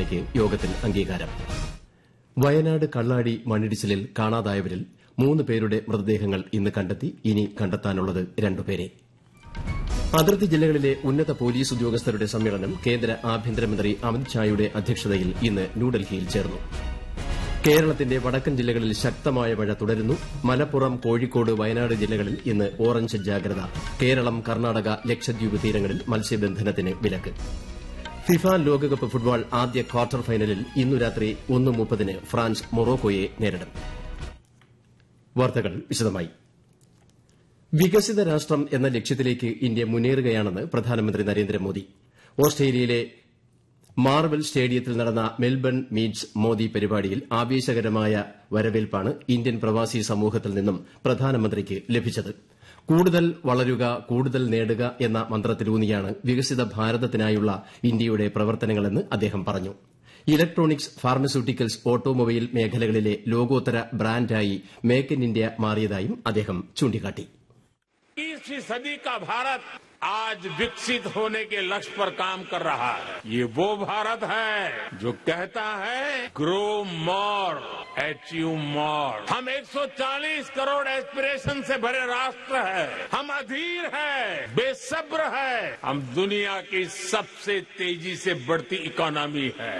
പരിശോധനയ്ക്ക് യോഗത്തിൽ അംഗീകാരം വയനാട് കള്ളാടി മണ്ണിടിച്ചിലിൽ കാണാതായവരിൽ മൂന്ന് പേരുടെ മൃതദേഹങ്ങൾ ഇന്ന് കണ്ടെത്തി ഇനി കണ്ടെത്താനുള്ളത് രണ്ടുപേരെ അതിർത്തി ജില്ലകളിലെ ഉന്നത പോലീസ് ഉദ്യോഗസ്ഥരുടെ സമ്മേളനം കേന്ദ്ര ആഭ്യന്തരമന്ത്രി അമിത് ഷായുടെ അധ്യക്ഷതയിൽ ഇന്ന് ന്യൂഡൽഹിയിൽ ചേർന്നു കേരളത്തിന്റെ വടക്കൻ ജില്ലകളിൽ ശക്തമായ മഴ തുടരുന്നു മലപ്പുറം കോഴിക്കോട് വയനാട് ജില്ലകളിൽ ഇന്ന് ഓറഞ്ച് ജാഗ്രത കേരളം കർണാടക ലക്ഷദ്വീപ് തീരങ്ങളിൽ മത്സ്യബന്ധനത്തിന് വിലക്ക് ഫിഫ ലോകകപ്പ് ഫുട്ബോൾ ആദ്യ ക്വാർട്ടർ ഫൈനലിൽ ഇന്നു രാത്രി ഒന്ന് മുപ്പതിന് ഫ്രാൻസ് മൊറോക്കോയെ നേരിടും വാർത്തകൾ വിശദമായി വികസിത രാഷ്ട്രം എന്ന ലക്ഷ്യത്തിലേക്ക് ഇന്ത്യ മുന്നേറുകയാണെന്ന് പ്രധാനമന്ത്രി നരേന്ദ്രമോദി ഓസ്ട്രേലിയയിലെ മാർബിൾ സ്റ്റേഡിയത്തിൽ നടന്ന മെൽബൺ മീറ്റ്സ് മോദി പരിപാടിയിൽ ആവേശകരമായ വരവേൽപ്പാണ് ഇന്ത്യൻ പ്രവാസി സമൂഹത്തിൽ നിന്നും പ്രധാനമന്ത്രിക്ക് ലഭിച്ചത് കൂടുതൽ വളരുക കൂടുതൽ നേടുക എന്ന മന്ത്രത്തിലൂന്നിയാണ് വികസിത ഭാരതത്തിനായുള്ള ഇന്ത്യയുടെ പ്രവർത്തനങ്ങളെന്ന് അദ്ദേഹം പറഞ്ഞു ഇലക്ട്രോണിക്സ് ഫാർമസ്യൂട്ടിക്കൽസ് ഓട്ടോമൊബൈൽ മേഖലകളിലെ ലോകോത്തര ബ്രാൻഡായി മേക്ക് ഇൻ ഇന്ത്യ മാറിയതായും അദ്ദേഹം ചൂണ്ടിക്കാട്ടി इक्कीसवीं सदी का भारत आज विकसित होने के लक्ष्य पर काम कर रहा है ये वो भारत है जो कहता है ग्रो मोर अचीव मोर हम 140 करोड़ एस्पिरेशन से भरे राष्ट्र है हम अधीर है बेसब्र है हम दुनिया की सबसे तेजी से बढ़ती इकोनॉमी है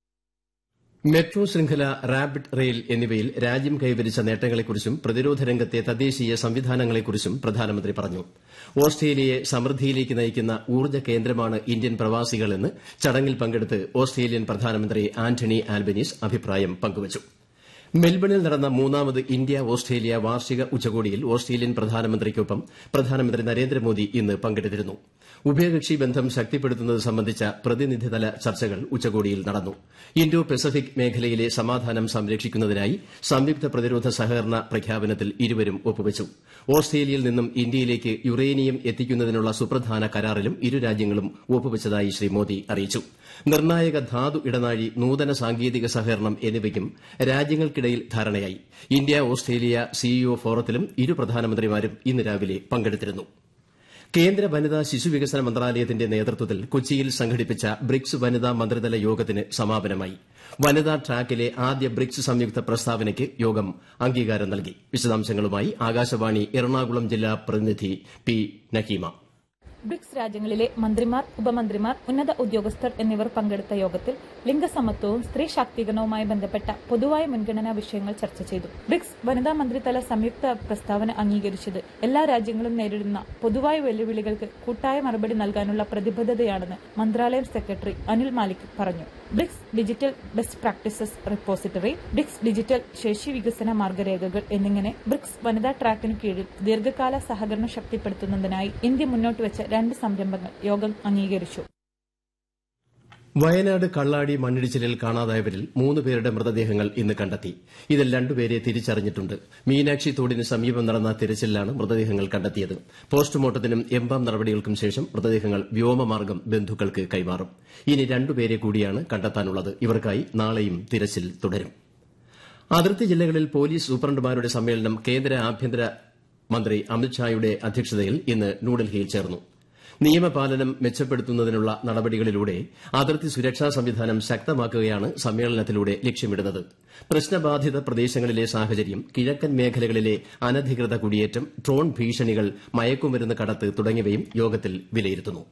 മെട്രോ ശൃംഖല റാപ്പിഡ് റെയിൽ എന്നിവയിൽ രാജ്യം കൈവരിച്ച നേട്ടങ്ങളെക്കുറിച്ചും പ്രതിരോധ രംഗത്തെ തദ്ദേശീയ സംവിധാനങ്ങളെക്കുറിച്ചും പ്രധാനമന്ത്രി പറഞ്ഞു ഓസ്ട്രേലിയയെ സമൃദ്ധിയിലേക്ക് നയിക്കുന്ന ഊർജ്ജ കേന്ദ്രമാണ് ഇന്ത്യൻ പ്രവാസികളെന്ന് ചടങ്ങിൽ പങ്കെടുത്ത് ഓസ്ട്രേലിയൻ പ്രധാനമന്ത്രി ആന്റണി ആൽബനീസ് അഭിപ്രായം പങ്കുവച്ചു മെൽബണിൽ നടന്ന മൂന്നാമത് ഇന്ത്യ ഓസ്ട്രേലിയ വാർഷിക ഉച്ചകോടിയിൽ ഓസ്ട്രേലിയൻ പ്രധാനമന്ത്രിക്കൊപ്പം പ്രധാനമന്ത്രി നരേന്ദ്രമോദി ഇന്ന് പങ്കെടുത്തിരുന്നു ഉഭയകക്ഷി ബന്ധം ശക്തിപ്പെടുത്തുന്നത് സംബന്ധിച്ച പ്രതിനിധിതല ചർച്ചകൾ ഉച്ചകോടിയിൽ നടന്നു ഇന്തോ പസഫിക് മേഖലയിലെ സമാധാനം സംരക്ഷിക്കുന്നതിനായി സംയുക്ത പ്രതിരോധ സഹകരണ പ്രഖ്യാപനത്തിൽ ഇരുവരും ഒപ്പുവച്ചു ഓസ്ട്രേലിയയിൽ നിന്നും ഇന്ത്യയിലേക്ക് യുറേനിയം എത്തിക്കുന്നതിനുള്ള സുപ്രധാന കരാറിലും ഇരു രാജ്യങ്ങളും ഒപ്പുവച്ചതായി ശ്രീ മോദി അറിയിച്ചു നിർണായക ധാതു ഇടനാഴി നൂതന സാങ്കേതിക സഹകരണം എന്നിവയ്ക്കും രാജ്യങ്ങൾക്കിടയിൽ ധാരണയായി ഇന്ത്യ ഓസ്ട്രേലിയ സിഇഒ ഫോറത്തിലും ഇരു പ്രധാനമന്ത്രിമാരും ഇന്ന് രാവിലെ പങ്കെടുത്തിരുന്നു കേന്ദ്ര വനിതാ ശിശുവികസന മന്ത്രാലയത്തിന്റെ നേതൃത്വത്തിൽ കൊച്ചിയിൽ സംഘടിപ്പിച്ച ബ്രിക്സ് വനിതാ മന്ത്രിതല യോഗത്തിന് സമാപനമായി വനിതാ ട്രാക്കിലെ ആദ്യ ബ്രിക്സ് സംയുക്ത പ്രസ്താവനയ്ക്ക് യോഗം അംഗീകാരം നൽകി വിശദാംശങ്ങളുമായി ആകാശവാണി എറണാകുളം ജില്ലാ പ്രതിനിധി പി നഹീമ ബ്രിക്സ് രാജ്യങ്ങളിലെ മന്ത്രിമാർ ഉപമന്ത്രിമാർ ഉന്നത ഉദ്യോഗസ്ഥർ എന്നിവർ പങ്കെടുത്ത യോഗത്തിൽ ലിംഗസമത്വവും സ്ത്രീ ശാക്തീകരണവുമായി ബന്ധപ്പെട്ട പൊതുവായ മുൻഗണനാ വിഷയങ്ങൾ ചർച്ച ചെയ്തു ബ്രിക്സ് വനിതാ മന്ത്രിതല സംയുക്ത പ്രസ്താവന അംഗീകരിച്ചത് എല്ലാ രാജ്യങ്ങളും നേരിടുന്ന പൊതുവായ വെല്ലുവിളികൾക്ക് കൂട്ടായ മറുപടി നൽകാനുള്ള പ്രതിബദ്ധതയാണെന്ന് മന്ത്രാലയം സെക്രട്ടറി അനിൽ മാലിക് പറഞ്ഞു BRICS digital best practices repository BRICS digital ശേഷി വികസന മാർഗരേഖകൾ എന്നിങ്ങനെ ബ്രിക്സ് വനിതാ ട്രാക്കിന് കീഴിൽ ദീർഘകാല സഹകരണം ശക്തിപ്പെടുത്തുന്നതിനായി ഇന്ത്യ മുന്നോട്ട് വെച്ച രണ്ട് സംരംഭങ്ങൾ യോഗം അംഗീകരിച്ചു വയനാട് കള്ളാടി മണ്ണിടിച്ചിലിൽ കാണാതായവരിൽ മൂന്ന് പേരുടെ മൃതദേഹങ്ങൾ ഇന്ന് കണ്ടെത്തി ഇതിൽ രണ്ടുപേരെ തിരിച്ചറിഞ്ഞിട്ടുണ്ട് മീനാക്ഷി തോടിന് സമീപം നടന്ന തിരച്ചിലിലാണ് മൃതദേഹങ്ങൾ കണ്ടെത്തിയത് പോസ്റ്റ്മോർട്ടത്തിനും എംബാം നടപടികൾക്കും ശേഷം മൃതദേഹങ്ങൾ വ്യോമമാർഗ്ഗം ബന്ധുക്കൾക്ക് കൈമാറും ഇനി രണ്ടുപേരെ കൂടിയാണ് കണ്ടെത്താനുള്ളത് ഇവർക്കായി നാളെയും തിരച്ചിൽ തുടരും അതിർത്തി ജില്ലകളിൽ പോലീസ് സൂപ്രണ്ടുമാരുടെ സമ്മേളനം കേന്ദ്ര ആഭ്യന്തര മന്ത്രി അമിത്ഷായുടെ അധ്യക്ഷതയിൽ ഇന്ന് ന്യൂഡൽഹിയിൽ ചേർന്നു നിയമപാലനം മെച്ചപ്പെടുത്തുന്നതിനുള്ള നടപടികളിലൂടെ അതിർത്തി സുരക്ഷാ സംവിധാനം ശക്തമാക്കുകയാണ് സമ്മേളനത്തിലൂടെ ലക്ഷ്യമിടുന്നത് പ്രശ്നബാധിത പ്രദേശങ്ങളിലെ സാഹചര്യം കിഴക്കൻ മേഖലകളിലെ അനധികൃത കുടിയേറ്റം ഡ്രോൺ ഭീഷണികൾ മയക്കുമരുന്ന് കടത്ത് തുടങ്ങിയവയും യോഗത്തിൽ വിലയിരുത്തുന്നു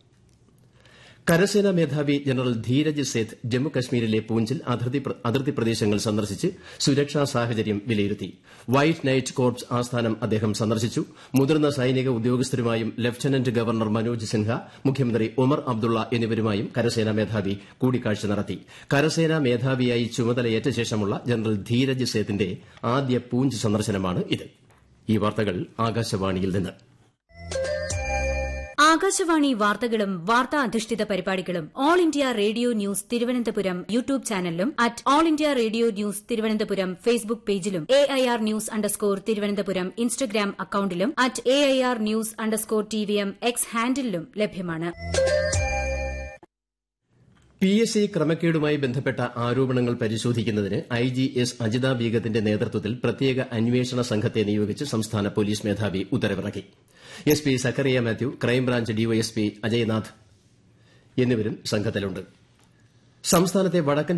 കരസേനാ മേധാവി ജനറൽ ധീരജ് സേത്ത് ജമ്മുകശ്മീരിലെ പൂഞ്ചിൽ അതിർത്തി പ്രദേശങ്ങൾ സന്ദർശിച്ച് സുരക്ഷാ സാഹചര്യം വിലയിരുത്തി വൈറ്റ് നൈറ്റ് കോർപ്സ് ആസ്ഥാനം അദ്ദേഹം സന്ദർശിച്ചു മുതിർന്ന സൈനിക ഉദ്യോഗസ്ഥരുമായും ലഫ്റ്റനന്റ് ഗവർണർ മനോജ് സിൻഹ മുഖ്യമന്ത്രി ഒമർ അബ്ദുള്ള എന്നിവരുമായും കരസേനാ മേധാവി കൂടിക്കാഴ്ച നടത്തി കരസേനാ മേധാവിയായി ചുമതലയേറ്റ ശേഷമുള്ള ജനറൽ ധീരജ് സേത്തിന്റെ ആദ്യ പൂഞ്ച് സന്ദർശനമാണ് ഇത് ഈ വാർത്തകൾ ആകാശവാണിയിൽ നിന്ന് ആകാശവാണി വാർത്തകളും വാർത്താ അധിഷ്ഠിത പരിപാടികളും All India Radio News Thiruvananthapuram YouTube ചാനലിലും at All India Radio News Thiruvananthapuram Facebook പേജിലും A I R news underscore Thiruvananthapuram Instagram അക്കൌണ്ടിലും at A I R news underscore T V M X ഹാൻഡിലും ലഭ്യമാണ് പി എസ് സി ക്രമക്കേടുമായി ബന്ധപ്പെട്ട ആരോപണങ്ങൾ പരിശോധിക്കുന്നതിന് ഐ ജി എസ് അജിത ബീഗത്തിന്റെ നേതൃത്വത്തിൽ പ്രത്യേക അന്വേഷണ സംഘത്തെ നിയോഗിച്ച് സംസ്ഥാന പോലീസ് മേധാവി ഉത്തരവിറക്കി S P Sakkariya Mathew crime branch DYSP Ajaynath എന്നിവരും സംഘത്തിലുണ്ട് സംസ്ഥാനത്തെ വടക്കൻ